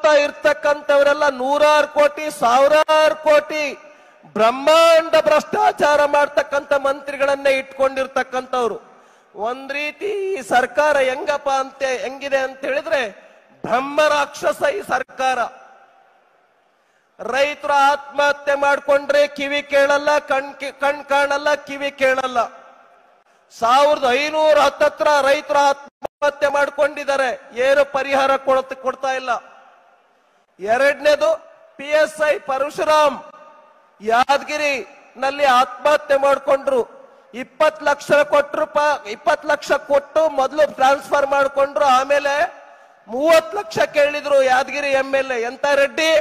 ಇರ್ತಕ್ಕಂಥವರೆಲ್ಲ ನೂರಾರು ಕೋಟಿ ಸಾವಿರಾರು ಕೋಟಿ ಬ್ರಹ್ಮಾಂಡ ಭ್ರಷ್ಟಾಚಾರ ಮಾಡ್ತಕ್ಕಂಥ ಮಂತ್ರಿಗಳನ್ನೇ ಇಟ್ಕೊಂಡಿರ್ತಕ್ಕಂಥವ್ರು ಒಂದ್ ರೀತಿ ಈ ಸರ್ಕಾರ ಹೆಂಗಪ್ಪ ಅಂತ ಹೆಂಗಿದೆ ಅಂತ ಹೇಳಿದ್ರೆ ಬ್ರಹ್ಮ ರಾಕ್ಷಸ ಈ ಸರ್ಕಾರ ರೈತರು ಆತ್ಮಹತ್ಯೆ ಮಾಡ್ಕೊಂಡ್ರೆ ಕಿವಿ ಕೇಳಲ್ಲ ಕಣ್ ಕಿ- ಕಣ್ ಕಾಣಲ್ಲ ಕಿವಿ ಕೇಳಲ್ಲ ಸಾವಿರದ ಐನೂರ ಹತ್ತತ್ರ ರೈತರು ಆತ್ಮಹತ್ಯೆ ಮಾಡ್ಕೊಂಡಿದ್ದಾರೆ ಏನು ಪರಿಹಾರ ಕೊಡತ್ ಕೊಡ್ತಾ ಇಲ್ಲ ಎರಡನೇದು P S I Parashuram Yadagiri ನಲ್ಲಿ ಆತ್ಮಹತ್ಯೆ ಮಾಡ್ಕೊಂಡ್ರು ಇಪ್ಪತ್ ಲಕ್ಷ ಕೊಟ್ರು ಇಪ್ಪತ್ ಲಕ್ಷ ಕೊಟ್ಟು ಮೊದಲು ಟ್ರಾನ್ಸ್ಫರ್ ಮಾಡ್ಕೊಂಡ್ರು ಆಮೇಲೆ ಮೂವತ್ ಲಕ್ಷ ಕೇಳಿದ್ರು ಯಾದಗಿರಿ ಎಂ ಎಲ್ ಎ ಎಂತ ರೆಡ್ಡಿ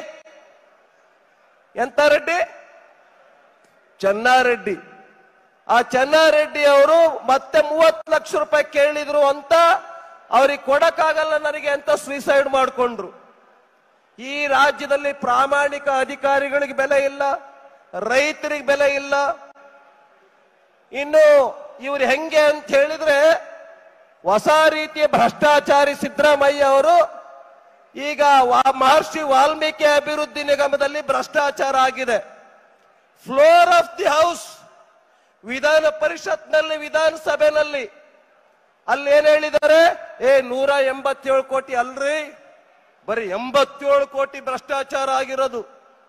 ಎಂತ ರೆಡ್ಡಿ ಚೆನ್ನಾರೆಡ್ಡಿ ಆ ಚೆನ್ನಾರೆಡ್ಡಿ ಅವರು ಮತ್ತೆ ಮೂವತ್ತು ಲಕ್ಷ ರೂಪಾಯಿ ಕೇಳಿದ್ರು ಅಂತ ಅವ್ರಿಗೆ ಕೊಡಕ್ಕಾಗಲ್ಲ ನನಗೆ ಅಂತ ಸುಯಿಸೈಡ್ ಮಾಡ್ಕೊಂಡ್ರು ಈ ರಾಜ್ಯದಲ್ಲಿ ಪ್ರಾಮಾಣಿಕ ಅಧಿಕಾರಿಗಳಿಗೆ ಬೆಲೆ ಇಲ್ಲ ರೈತರಿಗೆ ಬೆಲೆ ಇಲ್ಲ ಇನ್ನು ಇವ್ರು ಹೆಂಗೆ ಅಂತ ಹೇಳಿದ್ರೆ ಹೊಸ ರೀತಿಯ ಭ್ರಷ್ಟಾಚಾರಿ ಸಿದ್ದರಾಮಯ್ಯ ಅವರು ಈಗ ವಾ- ಮಹರ್ಷಿ ವಾಲ್ಮೀಕಿ ಅಭಿವೃದ್ಧಿ ನಿಗಮದಲ್ಲಿ ಭ್ರಷ್ಟಾಚಾರ ಆಗಿದೆ ಫ್ಲೋರ್ ಆಫ್ ದಿ ಹೌಸ್ ವಿಧಾನ ಪರಿಷತ್ನಲ್ಲಿ ವಿಧಾನಸಭೆನಲ್ಲಿ ಅಲ್ಲಿ ಏನ್ ಹೇಳಿದ್ದಾರೆ ಏ ನೂರ ಎಂಬತ್ತೇಳು ಕೋಟಿ ಅಲ್ರಿ ಬರೀ ಎಂಬತ್ತೇಳು ಕೋಟಿ ಭ್ರಷ್ಟಾಚಾರ ಆಗಿರೋದು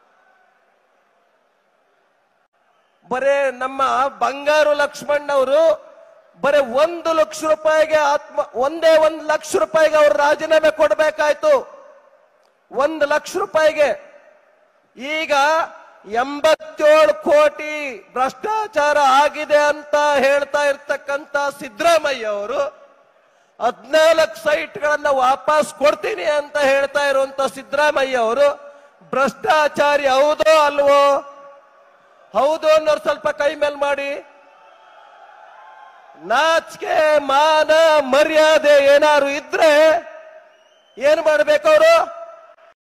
ಬರೇ ನಮ್ಮ ಬಂಗಾರು ಲಕ್ಷ್ಮಣ್ ಅವರು ಬರೀ ಒಂದು ಲಕ್ಷ ರೂಪಾಯಿಗೆ ಆತ್ಮ ಒಂದೇ ಒಂದು ಲಕ್ಷ ರೂಪಾಯಿಗೆ ಅವ್ರು ರಾಜೀನಾಮೆ ಕೊಡಬೇಕಾಯ್ತು ಒಂದು ಲಕ್ಷ ರೂಪಾಯಿಗೆ ಈಗ ಎಂಬತ್ತೇಳು ಕೋಟಿ ಭ್ರಷ್ಟಾಚಾರ ಆಗಿದೆ ಅಂತ ಹೇಳ್ತಾ ಇರ್ತಕ್ಕಂತ ಸಿದ್ದರಾಮಯ್ಯ ಅವರು ಹದಿನಾಲ್ಕು ಸೈಟ್ಗಳನ್ನ ವಾಪಸ್ ಕೊಡ್ತೀನಿ ಅಂತ ಹೇಳ್ತಾ ಇರುವಂತ ಸಿದ್ದರಾಮಯ್ಯ ಅವರು ಭ್ರಷ್ಟಾಚಾರಿ ಹೌದೋ ಅಲ್ವೋ ಹೌದು ಅನ್ನೋರು ಸ್ವಲ್ಪ ಕೈ ಮೇಲ್ ಮಾಡಿ ನಾಚಿಕೆ ಮಾನ ಮರ್ಯಾದೆ ಏನಾದ್ರು ಇದ್ರೆ ಏನ್ ಮಾಡ್ಬೇಕು ಅವರು